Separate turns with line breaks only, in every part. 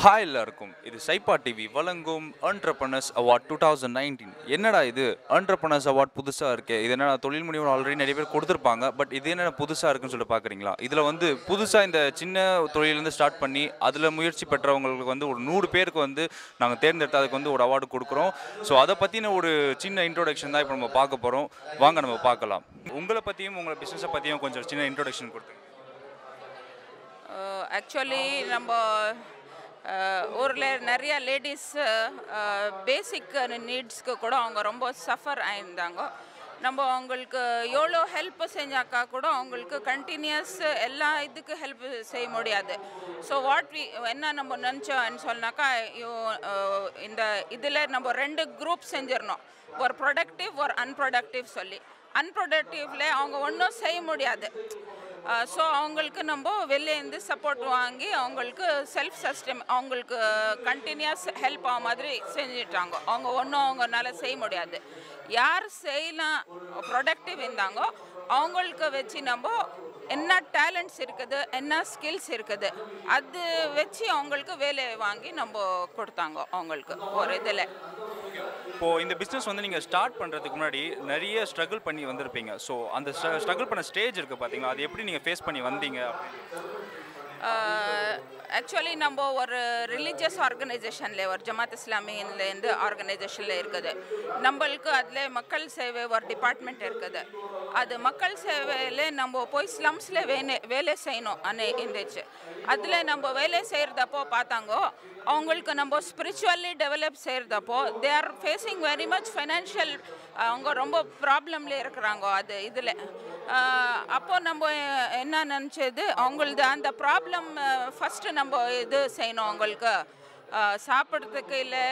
hi எல்லாருக்கும் இது சைப்பா டிவி வழங்கும் entrepreneurs award two thousand nineteen என்னடா இது entrepreneurs அவார்ட் புதுசாக இருக்கே இது என்னடா தொழில் முனைவர் ஆல்ரெடி நிறைய பேர் கொடுத்துருப்பாங்க பட் இது என்ன புதுசாக இருக்குன்னு சொல்லி பார்க்குறீங்களா இதில் வந்து புதுசாக இந்த சின்ன தொழிலேருந்து ஸ்டார்ட் பண்ணி அதில் முயற்சி பெற்றவங்களுக்கு வந்து ஒரு நூறு பேருக்கு வந்து நாங்கள் தேர்ந்தெடுத்து அதுக்கு வந்து ஒரு அவார்டு கொடுக்குறோம் ஸோ அதை பற்றின ஒரு சின்ன இன்ட்ரோடக்ஷன் தான் இப்போ நம்ம பார்க்க போகிறோம் வாங்க நம்ம பார்க்கலாம் உங்களை பற்றியும் உங்களை பிஸ்னஸை பற்றியும் கொஞ்சம் சின்ன இன்ட்ரோடக்ஷன் கொடுத்துங்க
ஆக்சுவலி நம்ம ஊரில் நிறைய லேடிஸ் பேசிக் நீட்ஸ்க்கு கூட அவங்க ரொம்ப சஃபர் ஆயிருந்தாங்க நம்ம அவங்களுக்கு எவ்வளோ ஹெல்ப் செஞ்சாக்கா கூட அவங்களுக்கு கண்டினியூஸ் எல்லா இதுக்கு ஹெல்ப் செய்ய முடியாது ஸோ வாட் வி என்ன நம்ம நினச்சோன்னு சொன்னாக்கா யோ- அஹ், இந்த இதில் நம்ம ரெண்டு குரூப் செஞ்சிடணும் ஒரு ப்ரொடக்டிவ் ஒரு அன்ப்ரொடக்டிவ் சொல்லி அன்ப்ரொடக்டிவ்ல அவங்க ஒன்றும் செய்ய முடியாது ஸோ அவங்களுக்கு நம்ம வெளிலேருந்து சப்போர்ட் வாங்கி அவங்களுக்கு செல்ஃப் சஸ்டம் அவங்களுக்கு கண்டினியூஸ் ஹெல்ப் ஆக மாதிரி செஞ்சிட்டாங்க அவங்க ஒன்றும் அவங்கனால செய்ய முடியாது யார் செய்யலாம் ப்ரொடக்டிவ் இருந்தாங்கோ அவங்களுக்கு வச்சு நம்ம என்ன டேலண்ட்ஸ் இருக்குது என்ன ஸ்கில்ஸ் இருக்குது அது வச்சு அவங்களுக்கு வேலை வாங்கி நம்ம கொடுத்தாங்க அவங்களுக்கு ஒரு இதில்
இப்போது இந்த பிஸ்னஸ் வந்து நீங்கள் ஸ்டார்ட் பண்ணுறதுக்கு முன்னாடி நிறைய ஸ்ட்ரகிள் பண்ணி வந்திருப்பீங்க ஸோ அந்த ஸ்ட்ரகிள் பண்ண ஸ்டேஜ் இருக்குது பார்த்தீங்களா அது எப்படி நீங்கள் ஃபேஸ் பண்ணி வந்தீங்க
ஆக்சுவலி நம்ம ஒரு ரிலீஜியஸ் ஆர்கனைசேஷனில் ஒரு ஜமாத் இஸ்லாமியிலேருந்து ஆர்கனைசேஷனில் இருக்குது நம்மளுக்கு அதில் மக்கள் சேவை ஒரு டிபார்ட்மெண்ட் இருக்குது அது மக்கள் சேவையில் நம்ம போய் ஸ்லம்ஸில் வேலை வேலை செய்யணும் அனே இருந்துச்சு அதில் நம்ம வேலை செய்கிறதப்போ பார்த்தாங்கோ அவங்களுக்கு நம்ம ஸ்பிரிச்சுவல்லி டெவலப் செய்கிறதப்போ they are facing very much financial அவங்க ரொம்ப ப்ராப்ளம்ல இருக்கிறாங்க அது இதில் அப்போ நம்ம என்ன நினச்சது அவங்களது அந்த ப்ராப்ளம் ஃபஸ்ட்டு நம்ம இது செய்யணும் அவங்களுக்கு அஹ், சாப்பிட்றதுக்கு இல்லை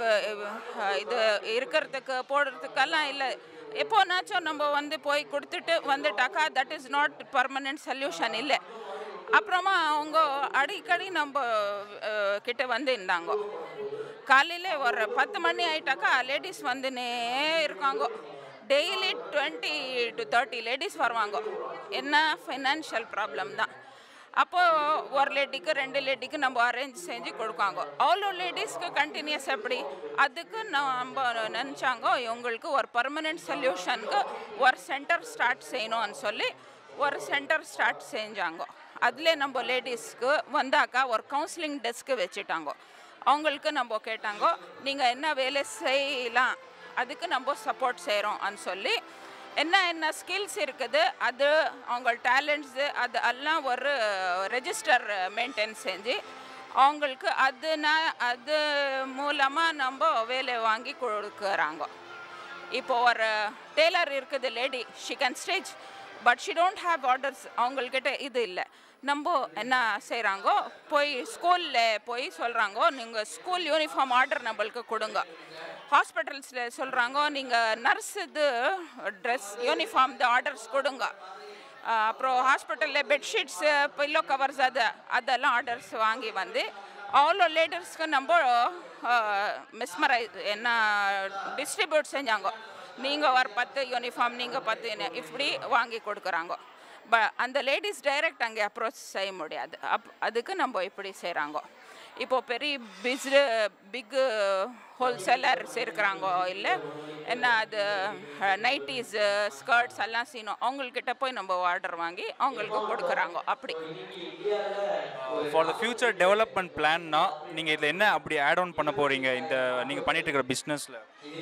இது இருக்கிறதுக்கு போடுறதுக்கெல்லாம் இல்லை எப்போனாச்சும் நம்ம வந்து போய் கொடுத்துட்டு வந்துட்டாக்கா that is not permanent solution இல்லை அப்புறமா அவங்க அடிக்கடி நம்ம அஹ், கிட்ட வந்து இருந்தாங்க காலையில் ஒரு பத்து மணி ஆயிட்டாக்கா லேடிஸ் வந்துனே இருக்காங்க daily twenty to thirty ladies வருவாங்க என்ன ஃபைனான்ஷியல் ப்ராப்ளம் தான் அப்போது ஒரு லேடிக்கு ரெண்டு லேடிக்கு நம்ம அரேஞ்ச் செஞ்சு கொடுக்காங்க அவ்வளோ லேடிஸ்க்கு கண்டினியூஸ் எப்படி அதுக்கு நம்ம நினச்சாங்க இவங்களுக்கு ஒரு பர்மனெண்ட் சொல்யூஷனுக்கு ஒரு சென்டர் ஸ்டார்ட் செய்யணும்னு சொல்லி ஒரு சென்டர் ஸ்டார்ட் செஞ்சாங்க அதில் நம்ம லேடிஸ்க்கு வந்தாக்கா ஒரு கவுன்சிலிங் டெஸ்க்கு வச்சுட்டாங்க அவங்களுக்கு நம்ம கேட்டாங்க நீங்கள் என்ன வேலை செய்யலாம் அதுக்கு நம்ம சப்போர்ட் செய்கிறோம்னு சொல்லி என்ன என்ன ஸ்கில்ஸ் இருக்குது அது அவங்க டேலண்ட்ஸு அது எல்லாம் ஒரு ரெஜிஸ்டர் மெயின்டைன் செஞ்சு அவங்களுக்கு அதுனா அது மூலமாக நம்ம வேலை வாங்கி கொடுக்குறாங்க இப்போ ஒரு டெய்லர் இருக்குது lady she can stage but she don't have orders அவங்கக்கிட்ட இது இல்லை நம்ம என்ன செய்கிறாங்கோ போய் ஸ்கூலில் போய் சொல்கிறாங்கோ நீங்கள் ஸ்கூல் யூனிஃபார்ம் ஆர்டர் நம்மளுக்கு கொடுங்க ஹாஸ்பிட்டல்ஸில் சொல்கிறாங்க நீங்கள் நர்ஸ் இது ட்ரெஸ் யூனிஃபார்ம் இது ஆர்டர்ஸ் கொடுங்க அஹ் அப்புறம் ஹாஸ்பிட்டலில் பெட்ஷீட்ஸு பில்லோ கவர்ஸ் அது அதெல்லாம் ஆர்டர்ஸ் வாங்கி வந்து அவ்வளோ லேடர்ஸ்க்கு நம்ம மிஸ்மரைஸ் என்ன டிஸ்ட்ரிபியூட் செஞ்சாங்க நீங்கள் ஒரு பத்து யூனிஃபார்ம் நீங்கள் பத்து uni- இப்படி வாங்கி கொடுக்குறாங்க ப அந்த லேடிஸ் டைரக்ட் அங்கே அப்ரோச் செய்ய முடியாது அப் அதுக்கு நம்ம இப்படி செய்கிறாங்க இப்போ பெரிய பிஸ்ரு பிக்கு ஹோல்சேலர்ஸ் இருக்கிறாங்க இல்லை என்ன அது நைட்டிஸ் ஸ்கர்ட்ஸ் எல்லாம் செய்யணும் அவங்கக்கிட்ட போய் நம்ம ஆர்டர் வாங்கி அவங்களுக்கு கொடுக்குறாங்க அப்படி
ஃபார் த ஃபியூச்சர் டெவலப்மெண்ட் பிளான்னா நீங்கள் இதில் என்ன அப்படி ஆட் ஆன் பண்ண போகிறீங்க இந்த நீங்கள் பண்ணிட்டு இருக்கிற பிஸ்னஸில்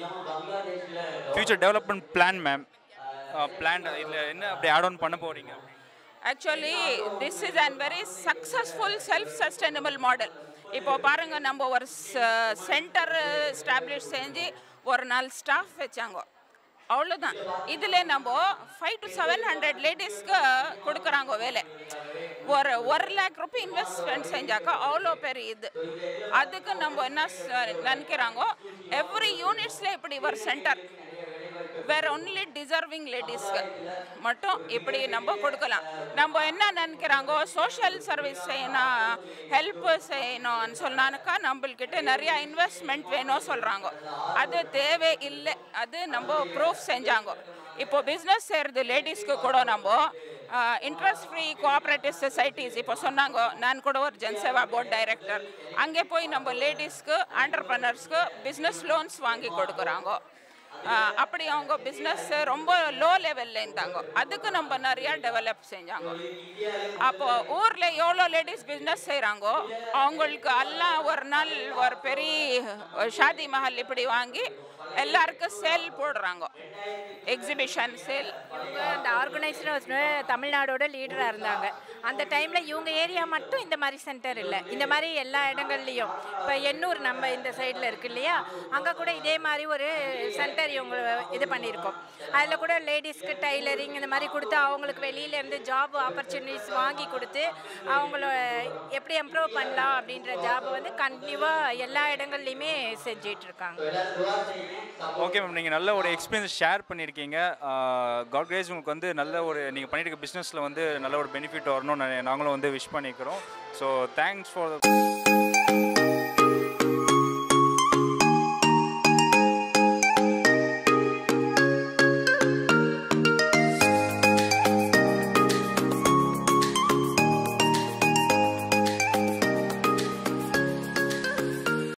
future development plan ma'am plan இதில் என்ன அப்படி ஆட் ஆன் பண்ண போகிறீங்க
actually this is and very successful self sustainable model இப்போ பாருங்க நம்ம ஒரு சென்டர் எஸ்டாப்ளிஷ் செஞ்சு ஒரு நாள் ஸ்டாஃப் வச்சாங்க அவ்வளோதான் இதில் நம்ம ஃபைவ் டு செவன் ஹண்ட்ரட் லேடிஸ்க்கு கொடுக்குறாங்க வேலை ஒரு ஒரு லேக் ருபி இன்வெஸ்ட்மெண்ட் செஞ்சாக்கா அவ்வளோ பெரிய இது அதுக்கு நம்ம என்ன ச- நினைக்கிறாங்கோ எவ்ரி யூனிட்ஸில் இப்படி ஒரு சென்டர் வேற ஒன்லி டிசர்விங் லேடிஸ்க்கு மட்டும் இப்படி நம்ம கொடுக்கலாம் நம்ம என்ன நினைக்கிறாங்கோ சோஷியல் சர்வீஸ் செய்யணும் ஹெல்ப் செய்யணும்னு சொன்னாக்கா நம்மள்கிட்ட நிறைய இன்வெஸ்ட்மெண்ட் வேணும் சொல்கிறாங்க அது தேவை இல்லை அது நம்ம ப்ரூஃப் செஞ்சாங்க இப்போ பிஸ்னஸ் செய்கிறது லேடிஸ்க்கு கூட நம்ம இன்ட்ரெஸ்ட் ஃப்ரீ கோஆப்ரேட்டிவ் சொசைட்டிஸ் இப்போ சொன்னாங்க நான் கூட ஒரு ஜன்சேவா போர்ட் டைரக்டர் அங்கே போய் நம்ம லேடிஸ்க்கு ஆண்டர்பனர்ஸ்க்கு பிஸ்னஸ் லோன்ஸ் வாங்கி கொடுக்குறாங்க ஆஹ் அப்படி அவங்க பிஸ்னஸ் ரொம்ப லோ லெவலில் இருந்தாங்க அதுக்கு நம்ம நிறையா டெவலப் செஞ்சாங்க அப்போ ஊரில் எவ்வளோ லேடிஸ் பிஸ்னஸ் செய்கிறாங்கோ அவங்களுக்கு எல்லாம் ஒரு நாள் ஒரு பெரிய ஷாதி மஹல் இப்படி வாங்கி எல்லாருக்கும் சேல் போடுறாங்க எக்ஸிபிஷன் சேல்
இவங்க அந்த ஆர்கனைசர் தமிழ்நாடோட லீடராக இருந்தாங்க அந்த டைமில் இவங்க ஏரியா மட்டும் இந்த மாதிரி சென்டர் இல்லை இந்த மாதிரி எல்லா இடங்கள்லையும் இப்போ எண்ணூர் நம்ம இந்த சைடில் இருக்கு இல்லையா அங்கே கூட இதே மாதிரி ஒரு சென்டர் இவங்க இது பண்ணியிருக்கோம் அதில் கூட லேடிஸ்க்கு டைலரிங் இந்த மாதிரி கொடுத்து அவங்களுக்கு வெளியிலேருந்து ஜாப் ஆப்பர்ச்சுனிட்டிஸ் வாங்கி கொடுத்து அவங்கள எப்படி இம்ப்ரூவ் பண்ணலாம் அப்படின்ற ஜாபை வந்து கண்டினியூவாக எல்லா இடங்கள்லையுமே செஞ்சிட்டு இருக்காங்க
ஓகே மேம் நீங்கள் நல்ல ஒரு எக்ஸ்பீரியன்ஸ் ஷேர் பண்ணியிருக்கீங்க காட் கிரேஸ் உங்களுக்கு வந்து நல்ல ஒரு நீங்கள் பண்ணிட்டு இருக்க பிஸ்னஸில் வந்து நல்ல ஒரு பெனிஃபிட் வரணும்னு நாங்களும் வந்து விஷ் பண்ணிக்கிறோம் ஸோ தேங்க்ஸ் ஃபார்